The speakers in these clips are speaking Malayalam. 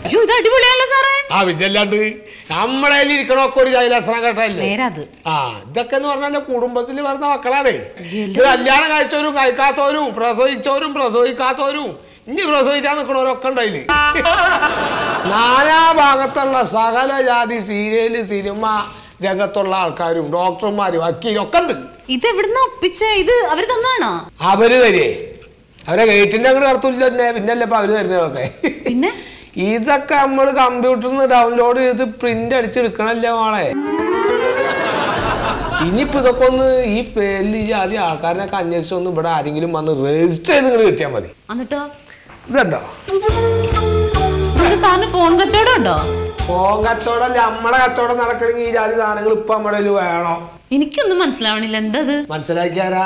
അയ്യോ ഇത് അടിപൊളിയാണല്ലോ സാറേ ആ വിദ്യല്ലാണ്ട് നമ്മുടെ കയ്യിൽ ഇരിക്കണമൊക്കെ ഒരു ജൈലാസനം കേട്ടല്ലേ നേരെ അത് ആ ഇതൊക്കെ എന്ന് പറഞ്ഞാൽ കുടുംബത്തിൽ വരുന്ന മക്കളാണേ ഇത് കല്യാണം കഴിച്ചവരും കഴിക്കാത്തവരും പ്രസവിച്ചവരും പ്രസവിക്കാത്തവരും ഇനി പ്രസവിക്കാൻ നിൽക്കണവരൊക്കെ ഉണ്ടായില് നാനാ ഭാഗത്തുള്ള സകല ജാതി സീരിയല് സിനിമ രംഗത്തുള്ള ആൾക്കാരും ഡോക്ടർമാരും വക്കീലും ഒക്കെ ഉണ്ട് ഇത് എവിടുന്ന ഒപ്പിച്ച ഇത് അവര് തന്നാണോ അവര് തരേ അവരെ ഗേറ്റിന്റെ അങ്ങോട്ട് കടത്തില്ല തന്നെ പിന്നല്ലേ ഇപ്പൊ അവര് തരുന്നതൊക്കെ പിന്നെ ഇതൊക്കെ നമ്മൾ കമ്പ്യൂട്ടറിൽ നിന്ന് ഡൗൺലോഡ് ചെയ്ത് പ്രിന്റ് അടിച്ചെടുക്കണല്ലേ മോളെ ഇനിയിപ്പോ ഇതൊക്കെ ഒന്ന് ഈ പേരിൽ ഈ ആദ്യം ആൾക്കാരനൊക്കെ അന്വേഷിച്ച് ഒന്ന് ഇവിടെ ആരെങ്കിലും വന്ന് രജിസ്റ്റർ ചെയ്ത് നിങ്ങൾ കിട്ടിയാൽ മതി എന്നിട്ടോ ഇതുണ്ടോ ഇത് സാറിന് ഫോൺ കച്ചവടം ഉണ്ടോ ഫോൺ കച്ചവടം അല്ല നമ്മളെ കച്ചവടം നടക്കണമെങ്കിൽ ഈ ജാതി സാധനങ്ങൾ ഇപ്പൊ നമ്മുടെ കയ്യില് വേണം എനിക്കൊന്നും മനസ്സിലാവണില്ല എന്താ ഇത് മനസ്സിലാക്കിയാരാ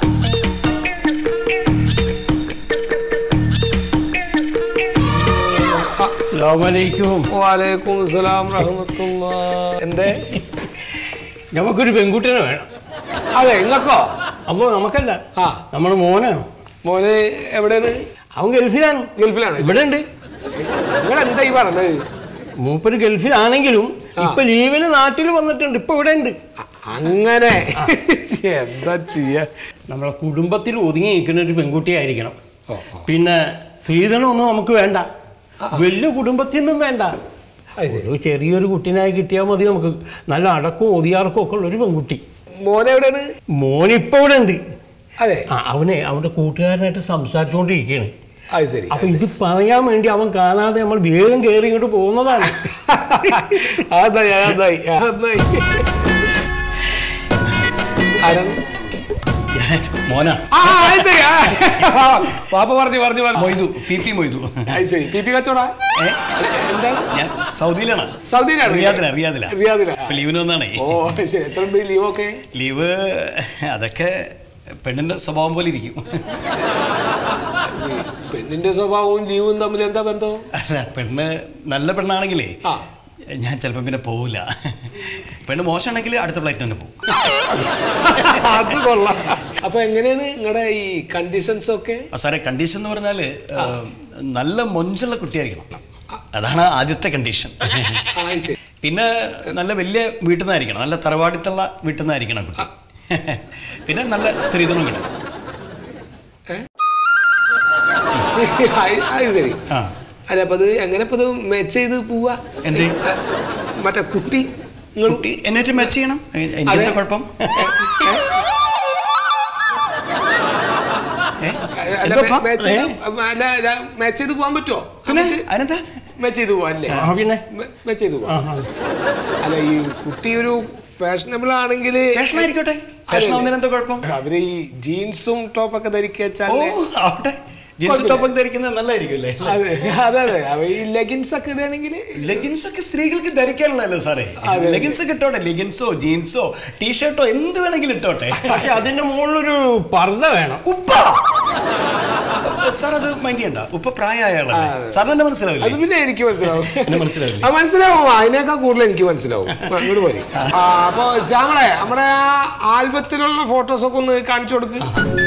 അസ്ലാമലൈക്കും വാലേക്കും അസ്സലാം റഹ്മത്തുള്ള എന്തേ നമുക്കൊരു പെൺകുട്ടിനെ വേണം അതെ ഇങ്ങക്കോ അപ്പോൾ നമുക്കല്ല ആ നമ്മുടെ മോനാണ് മോന് എവിടെയാണ് അവൻ ഗൾഫിലാണ് ഗൾഫിലാണ് ഇവിടെ ഉണ്ട് നിങ്ങൾ എന്താ ഈ പറഞ്ഞത് മൂപ്പര് ഗൾഫിലാണെങ്കിലും ഇപ്പൊ ലീവിന് നാട്ടിൽ വന്നിട്ടുണ്ട് ഇപ്പൊ ഇവിടെ ഉണ്ട് അ- അങ്ങനെ എന്താ ചെയ്യാ നമ്മളെ കുടുംബത്തിൽ ഒതുങ്ങി നിൽക്കുന്ന ഒരു പെൺകുട്ടിയായിരിക്കണം ഓ, പിന്നെ സ്ത്രീധനമൊന്നും നമുക്ക് വേണ്ട വലിയ കുടുംബത്തിൽ നിന്നും വേണ്ട അത് ശരി. ഒരു ചെറിയൊരു കുട്ടീനായി കിട്ടിയാൽ മതി നമുക്ക് നല്ല അടക്കവും ഒതിയാർക്കും ഒക്കെ ഉള്ള ഒരു പെൺകുട്ടി മോനെ എവിടെയാണ് മോൻ ഇപ്പൊ ഇവിടെ ഉണ്ട് അതെ ആ അവനെ അവന്റെ കൂട്ടുകാരനായിട്ട് സംസാരിച്ചുകൊണ്ടിരിക്കുകയാണ് അത് ശരി അപ്പൊ ഇത് പറയാൻ വേണ്ടി അവൻ കാണാതെ നമ്മൾ വേഗം കയറി ഇങ്ങോട്ട് പോകുന്നതാണ് അതായി അതായി അതായി ആരാണ്? മോനാ ആ, അത് ശരി. ആ. പാപ്പ പറഞ്ഞു പറഞ്ഞു പറഞ്ഞു മൊയ്തു പി പി മൊയ്തു അത് ശരി പി പി കച്ചവട ഏ? എന്താണ് ഞാൻ സൗദിയിലാണ് സൗദിയിലാണ് റിയാദിലാ റിയാദിലാ റിയാദിലാ ഇപ്പൊ ലീവിന് വന്നാണേ ഓ അത് ശരി എത്ര ഉണ്ട് ലീവൊക്കെ ലീവ് അതൊക്കെ പെണ്ണിന്റെ സ്വഭാവം പോലെ ഇരിക്കും പെണ്ണിന്റെ സ്വഭാവവും ലീവും തമ്മിൽ എന്താ ബന്ധം അല്ല പെണ്ണ് നല്ല പെണ്ണാണെങ്കിലേ ആ. ഞാൻ ചിലപ്പോൾ പിന്നെ പോവില്ല പെണ്ണ് മോശമാണെങ്കിൽ അടുത്ത ഫ്ലൈറ്റ് തന്നെ പോകും അത് കൊള്ളാം അപ്പൊ എങ്ങനെയാണ് നിങ്ങളുടെ ഈ കണ്ടീഷൻസ് ഒക്കെ സാറേ കണ്ടീഷൻ എന്ന് പറഞ്ഞാൽ നല്ല മൊഞ്ചുള്ള കുട്ടിയായിരിക്കണം അതാണ് ആദ്യത്തെ കണ്ടീഷൻ ആ, അത് ശരി. പിന്നെ നല്ല വലിയ വീട്ടിൽ നിന്നായിരിക്കണം നല്ല തറവാടിത്തുള്ള വീട്ടിൽ നിന്നായിരിക്കണം കുട്ടി പിന്നെ നല്ല സ്ത്രീധനം കിട്ടും അത് അത് ശരി ആ അല്ല അപ്പൊ അത് എങ്ങനെ ഇപ്പൊ ഇത് മെച്ച് ചെയ്ത് പോവാ എന്ത്? ആ, മറ്റേ കുട്ടി നിങ്ങൾ കുട്ടി എന്നിട്ട് മെച്ച് ചെയ്യണം എ- എനിക്കെന്താ അതെ. കുഴപ്പം ഏ? അല്ല എന്തോപ്പാ? മാച്ച് ചെയ്ത് അല്ല അല്ല മാച്ച് ചെയ്ത് പോകാൻ പറ്റുമോ പിന്നെ അതിനെന്താ മാച്ച് ചെയ്ത് പോവാ അല്ലേ ആ, പിന്നെ മാച്ച് ചെയ്ത് പോവാ ആ, ആ. അല്ല ഈ കുട്ടി ഒരു ഫാഷനബിൾ ആണെങ്കിൽ ഫാഷൻ ആയിരിക്കട്ടെ ഫാഷൻ ആവുന്നതിന് എന്താ കുഴപ്പം അവര് ഈ ജീൻസും ടോപ്പൊക്കെ ധരിക്കുക ഓ വെച്ചാല് ആവട്ടെ ജീൻസ് ടോപ്പ് ഒക്കെ ധരിക്കുന്നത് നല്ലതായിരിക്കും അല്ലേ അതെ അതെ അതെ അവ ഈ ലെഗിൻസ് ഒക്കെ ഇടുകയാണെങ്കിൽ ലെഗിൻസ് ഒക്കെ സ്ത്രീകൾക്ക് ധരിക്കാനുള്ളതല്ലേ സാറേ അതെ. ലെഗിൻസ് ഒക്കെ ഇട്ടോട്ടെ ലെഗിൻസോ ജീൻസോ ടീഷർട്ടോ എന്ത് വേണമെങ്കിലും ഇട്ടോട്ടെ പക്ഷെ അതിന്റെ മുകളിലൊരു പർദ്ദ വേണം ഉപ്പ സാർ അത് മൈൻഡ് ചെയ്യണ്ട ഉപ്പ പ്രായമായ ആളല്ലേ ആ, അതെ. സാറിന് എന്നെ അത് മനസ്സിലാവില്ലേ പിന്നെ എനിക്ക് മനസ്സിലാവും എന്നെ മനസ്സിലാവില്ലേ ആ മനസ്സിലാവും അതിനേക്കാൾ കൂടുതൽ എനിക്ക് മനസ്സിലാവും ആ, ഇങ്ങോട്ട് പോരി ആ അപ്പൊ ശ്യാമളെ നമ്മുടെ ആ ആൽബത്തിലുള്ള ഫോട്ടോസ് ഒക്കെ ഒന്ന് കാണിച്ചു കൊടുക്ക്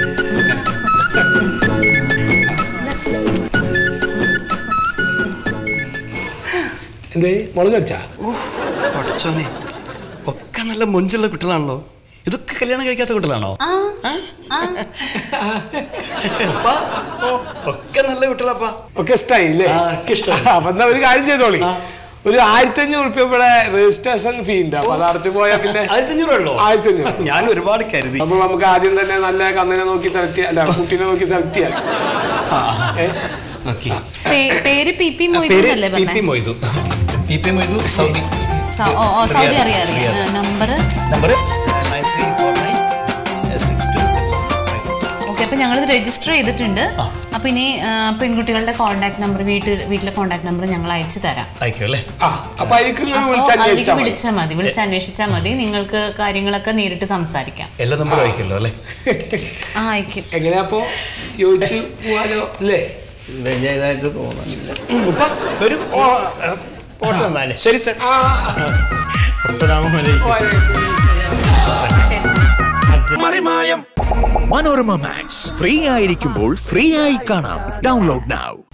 എന്തേ മുളക് അടിച്ചാ ഓ പഠിച്ചോനെ ഒക്കെ നല്ല മൊഞ്ചുള്ള കുട്ടികളാണല്ലോ ഇതൊക്കെ കല്യാണം കഴിക്കാത്ത കുട്ടികളാണോ ആ ആ? ആ ഉപ്പ ഒക്കെ നല്ല കുട്ടികളപ്പാ ഒക്കെ ഇഷ്ടായി ഇല്ലേ ആ, ഒക്കെ ഇഷ്ടായി. അപ്പൊ എന്നാ ഒരു കാര്യം ചെയ്തോളി ആ. ഒരു ആയിരത്തി അഞ്ഞൂറ് റുപ്യ ഇവിടെ രജിസ്ട്രേഷൻ ഫീ ഉണ്ട് അപ്പൊ അത് അടച്ചു പോയാൽ പിന്നെ ആയിരത്തി അഞ്ഞൂറ് ഉള്ളോ ആയിരത്തി അഞ്ഞൂറ്. ഞാൻ ഒരുപാട് കരുതി അപ്പൊ നമുക്ക് ആദ്യം തന്നെ നല്ല കന്നിനെ നോക്കി സെലക്ട് ചെയ്യാം അല്ല കുട്ടീനെ നോക്കി സെലക്ട് ചെയ്യാം ആ, ഏ? ഓക്കെ പേ- പേര് പി പി മൊയ്തു പേര് അല്ലേ പി പി പറഞ്ഞേ Moidu P P Moidu Saudi സൗ- ഓ, ഓ, സൗദി റിയാദ്. അറിയാം അറിയാം Riyadh. Number number nine three four nine six two five okay അപ്പൊ ഞങ്ങളിത് രജിസ്റ്റർ ചെയ്തിട്ടുണ്ട് അപ്പൊ ഇനി ആ, പെൺകുട്ടികളുടെ കോൺടാക്ട് നമ്പർ വീട്ടിൽ വീട്ടിലെ കോൺടാക്ട് നമ്പർ ഞങ്ങൾ അയച്ചു തരാം അയക്കും അല്ലേ ആ അപ്പൊ അതിലേക്ക് നിങ്ങൾ അപ്പോ വിളിച്ച് അതിലേക്ക് അന്വേഷിച്ചാൽ മതി വിളിച്ചാൽ മതി വിളിച്ച് അന്വേഷിച്ചാൽ മതി നിങ്ങൾക്ക് കാര്യങ്ങളൊക്കെ നേരിട്ട് സംസാരിക്കാം എല്ലാ നമ്പറും അയക്കുമല്ലോ അല്ലേ ആ അയക്കും എങ്ങനെയാ അപ്പൊ യോജിച്ച് പോവാലോ അല്ലേ വലിയതായിട്ട് തോന്നുന്നില്ല ഉപ്പ വരൂ ഓ പോട്ടെ എന്നാലേ ശരി സർ ആ അസ്സലാമലൈക്കും ഓ, അതെ. ശരി മനോരമ മാക്സ് ഫ്രീ ആയിരിക്കുമ്പോൾ ഫ്രീ ആയി കാണാം ഡൗൺലോഡ് നൗ